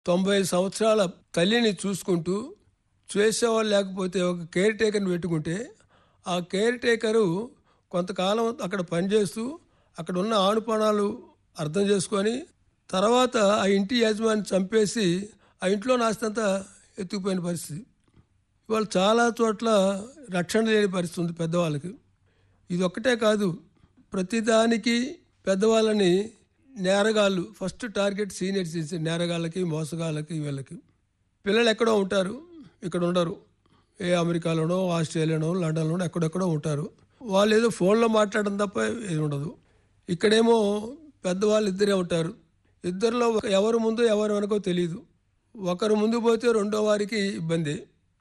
తొంభై సంవత్సరాల తల్లిని చూసుకుంటూ చేసేవాళ్ళు లేకపోతే ఒక కేర్ టేకర్ని పెట్టుకుంటే ఆ కేర్ టేకరు కొంతకాలం అక్కడ పనిచేస్తూ అక్కడ ఉన్న ఆనుపానాలు అర్థం చేసుకొని తర్వాత ఆ ఇంటి యజమాని చంపేసి ఆ ఇంట్లో నాస్తంతా ఎత్తుకుపోయిన పరిస్థితి ఇవాళ చాలా చోట్ల రక్షణ లేని పరిస్థితి ఉంది పెద్దవాళ్ళకి ఇది ఒక్కటే కాదు ప్రతిదానికి పెద్దవాళ్ళని నేరగాళ్ళు ఫస్ట్ టార్గెట్ సీనియర్ సిటిజన్ నేరగాళ్ళకి మోసగాళ్ళకి వీళ్ళకి పిల్లలు ఎక్కడో ఉంటారు ఇక్కడ ఉండరు ఏ అమెరికాలోనో ఆస్ట్రేలియాలోనో లండన్లోనో ఎక్కడెక్కడో ఉంటారు వాళ్ళు ఏదో ఫోన్లో మాట్లాడడం తప్ప ఏది ఉండదు ఇక్కడేమో పెద్దవాళ్ళు ఇద్దరే ఉంటారు ఇద్దరిలో ఒక- ఎవరు ముందు ఎవరు వెనకో తెలియదు ఒకరు ముందు పోతే రెండో వారికి ఇబ్బంది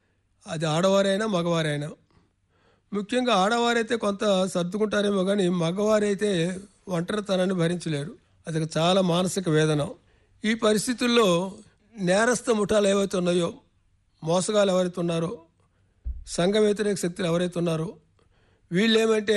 అది ఆడవారైనా మగవారైనా ముఖ్యంగా ఆడవారైతే కొంత సర్దుకుంటారేమో కానీ మగవారైతే ఒంటరితనాన్ని భరించలేరు అది ఒక చాలా మానసిక వేదన ఈ పరిస్థితుల్లో నేరస్థ ముఠాలు ఏవైతే ఉన్నాయో మోసగాలు ఎవరైతే ఉన్నారో సంఘ వ్యతిరేక శక్తులు ఎవరైతే ఉన్నారో వీళ్ళు ఏమంటే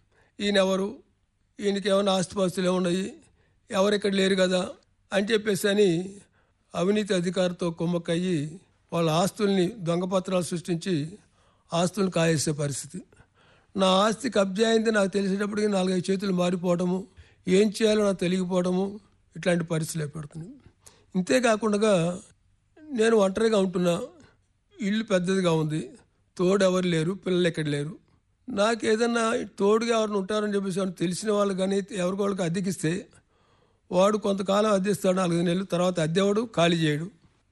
ఈయన ఎవరు ఈయనకి ఏమైనా ఆస్తిపాస్తులు ఏమున్నాయి ఎవరు ఇక్కడ లేరు కదా అని చెప్పేసి అని అవినీతి అధికారితో కుమ్మక్కయ్యి వాళ్ళ ఆస్తుల్ని దొంగపత్రాలు సృష్టించి ఆస్తులను కాయేసే పరిస్థితి నా ఆస్తి కబ్జా అయింది నాకు తెలిసేటప్పటికి నాలుగైదు చేతులు మారిపోవడము ఏం చేయాలో నాకు తెలియకపోవడము ఇట్లాంటి పరిస్థితులు ఏర్పడుతున్నాయి ఇంతేకాకుండా నేను ఒంటరిగా ఉంటున్నా ఇల్లు పెద్దదిగా ఉంది తోడు ఎవరు లేరు పిల్లలు ఎక్కడ లేరు నాకు ఏదన్నా తోడుగా ఎవరిని ఉంటారని చెప్పేసి ఎవరైనా తెలిసిన వాళ్ళు కానీ ఎవరికి వాళ్ళకి అద్దెకిస్తే వాడు కొంతకాలం అద్దెస్తాడు నాలుగు నెలలు తర్వాత అద్దెవాడు ఖాళీ చేయడు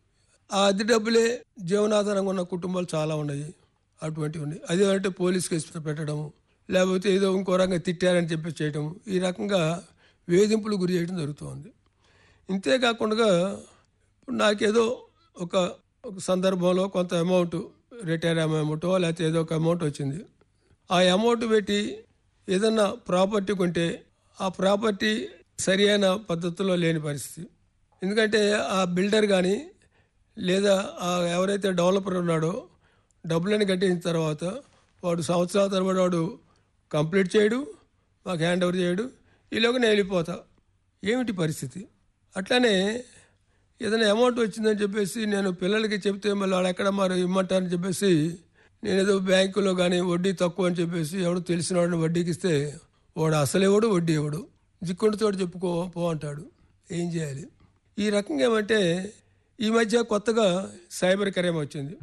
ఆ అద్దె డబ్బులే జీవనాధారంగా ఉన్న కుటుంబాలు చాలా ఉన్నాయి అటువంటివి ఉన్నాయి అదే అంటే పోలీస్ కేసు పెట్టడము లేకపోతే ఏదో ఇంకో రకంగా తిట్టారని చెప్పి చేయటము ఈ రకంగా వేధింపులు గురి చేయడం జరుగుతుంది ఇంతేకాకుండా ఇప్పుడు నాకేదో ఒక ఒక సందర్భంలో కొంత అమౌంట్ రిటైర్ అమౌంటో లేకపోతే ఏదో ఒక అమౌంట్ వచ్చింది ఆ అమౌంట్ పెట్టి ఏదన్నా ప్రాపర్టీ కొంటే ఆ ప్రాపర్టీ సరి అయిన పద్ధతిలో లేని పరిస్థితి ఎందుకంటే ఆ బిల్డర్ కానీ లేదా ఆ ఎవరైతే డెవలపర్ ఉన్నాడో డబ్బులని కట్టిన తర్వాత వాడు సంవత్సరాల తరబడి వాడు కంప్లీట్ చేయడు మాకు హ్యాండ్ ఓవర్ చేయడు ఈలోగా నేను వెళ్ళిపోతా ఏమిటి పరిస్థితి అట్లానే ఏదైనా అమౌంట్ వచ్చిందని చెప్పేసి నేను పిల్లలకి చెప్తే మళ్ళీ వాళ్ళు ఎక్కడ మరి ఇమ్మంటారని చెప్పేసి నేను ఏదో బ్యాంకులో కానీ వడ్డీ తక్కువ అని చెప్పేసి ఎవడు తెలిసిన వాడిని వడ్డీకి ఇస్తే వాడు అసలు ఇవ్వడు వడ్డీ ఇవ్వడు జిక్కుంటితో చెప్పుకో పో అంటాడు ఏం చేయాలి ఈ రకంగా ఏమంటే ఈ మధ్య కొత్తగా సైబర్ క్రైమ్ వచ్చింది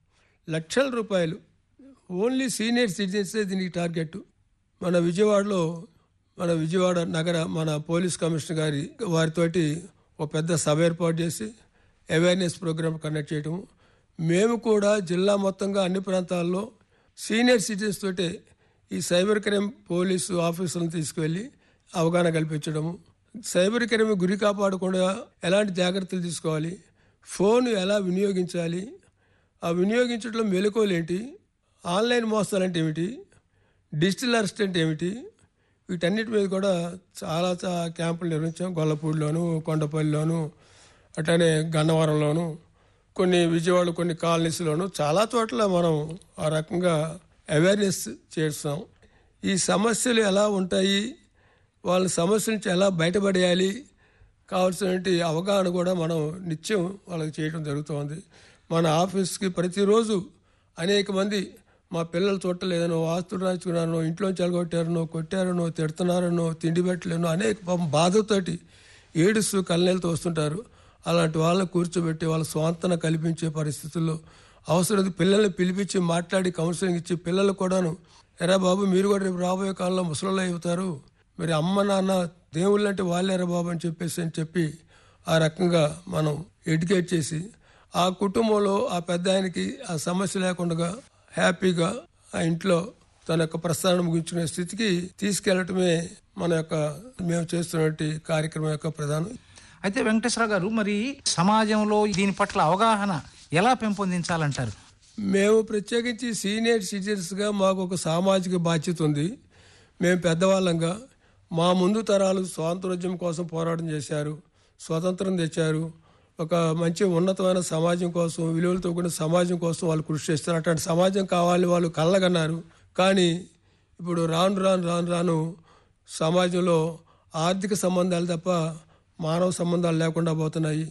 లక్షల రూపాయలు ఓన్లీ సీనియర్ సిటిజన్సే దీనికి టార్గెట్ మన విజయవాడలో మన విజయవాడ నగర మన పోలీస్ కమిషనర్ గారి వారితోటి ఒక పెద్ద సభ ఏర్పాటు చేసి అవేర్నెస్ ప్రోగ్రామ్ కండక్ట్ చేయటము మేము కూడా జిల్లా మొత్తంగా అన్ని ప్రాంతాల్లో సీనియర్ సిటిజన్స్ తోటే ఈ సైబర్ క్రైమ్ పోలీసు ఆఫీసులను తీసుకువెళ్ళి అవగాహన కల్పించడము సైబర్ క్రైమ్ గురి కాపాడకుండా ఎలాంటి జాగ్రత్తలు తీసుకోవాలి ఫోన్ ఎలా వినియోగించాలి ఆ వినియోగించడంలో మెలకువలేంటి ఆన్లైన్ మోసాలు అంటే ఏమిటి డిజిటల్ అరెస్ట్ అంటే ఏమిటి వీటన్నిటి మీద కూడా చాలా చా- క్యాంపులు నిర్వహించాం గొల్లపూడిలోను కొండపల్లిలోను అట్లానే గన్నవరంలోను కొన్ని విజయవాడ కొన్ని కాలనీస్లోను చాలా చోట్ల మనం ఆ రకంగా అవేర్నెస్ చేస్తాం ఈ సమస్యలు ఎలా ఉంటాయి వాళ్ళ సమస్య నుంచి ఎలా బయటపడేయాలి కావాల్సినటువంటి అవగాహన కూడా మనం నిత్యం వాళ్ళకి చేయడం జరుగుతోంది మన ఆఫీస్కి ప్రతిరోజు అనేక మంది మా పిల్లలు చూడలేదనో ఆస్తులు రాచుకున్నారనో ఇంట్లో చెలగొట్టారనో కొట్టారనో తిడుతున్నారనో తిండి పెట్టలేనో అనేక పాపం బాధతోటి ఏడుస్తూ కళ్ళనీళ్ళతో వస్తుంటారు అలాంటి వాళ్ళని కూర్చోబెట్టి వాళ్ళ స్వాంతన కల్పించే పరిస్థితుల్లో అవసరం పిల్లల్ని పిలిపించి మాట్లాడి కౌన్సిలింగ్ ఇచ్చి పిల్లలు కూడాను ఎరా బాబు మీరు కూడా రేపు రాబోయే కాలంలో ముసలిలో అవుతారు మరి అమ్మ నాన్న దేవుళ్ళు అంటే వాళ్ళేరా బాబు అని చెప్పేసి అని చెప్పి ఆ రకంగా మనం ఎడ్యుకేట్ చేసి ఆ కుటుంబంలో ఆ పెద్ద ఆయనకి ఆ సమస్య లేకుండా హ్యాపీగా ఆ ఇంట్లో తన యొక్క ప్రస్థానం ముగించుకునే స్థితికి తీసుకెళ్లటమే మన యొక్క మేము చేస్తున్నటువంటి కార్యక్రమం యొక్క ప్రధానం అయితే వెంకటేశ్వర గారు మరి సమాజంలో దీని పట్ల అవగాహన ఎలా పెంపొందించాలంటారు మేము ప్రత్యేకించి సీనియర్ సిటిజన్స్గా మాకు ఒక సామాజిక బాధ్యత ఉంది మేము పెద్దవాళ్ళంగా మా ముందు తరాలు స్వాతంత్రోద్యమం కోసం పోరాటం చేశారు స్వాతంత్రం తెచ్చారు ఒక మంచి ఉన్నతమైన సమాజం కోసం విలువలతో కూడిన సమాజం కోసం వాళ్ళు కృషి చేస్తారు అట్లాంటి సమాజం కావాలని వాళ్ళు కళ్ళగన్నారు కానీ ఇప్పుడు రాను రాను రాను రాను సమాజంలో ఆర్థిక సంబంధాలు తప్ప మానవ సంబంధాలు లేకుండా పోతున్నాయి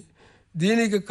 దీనికి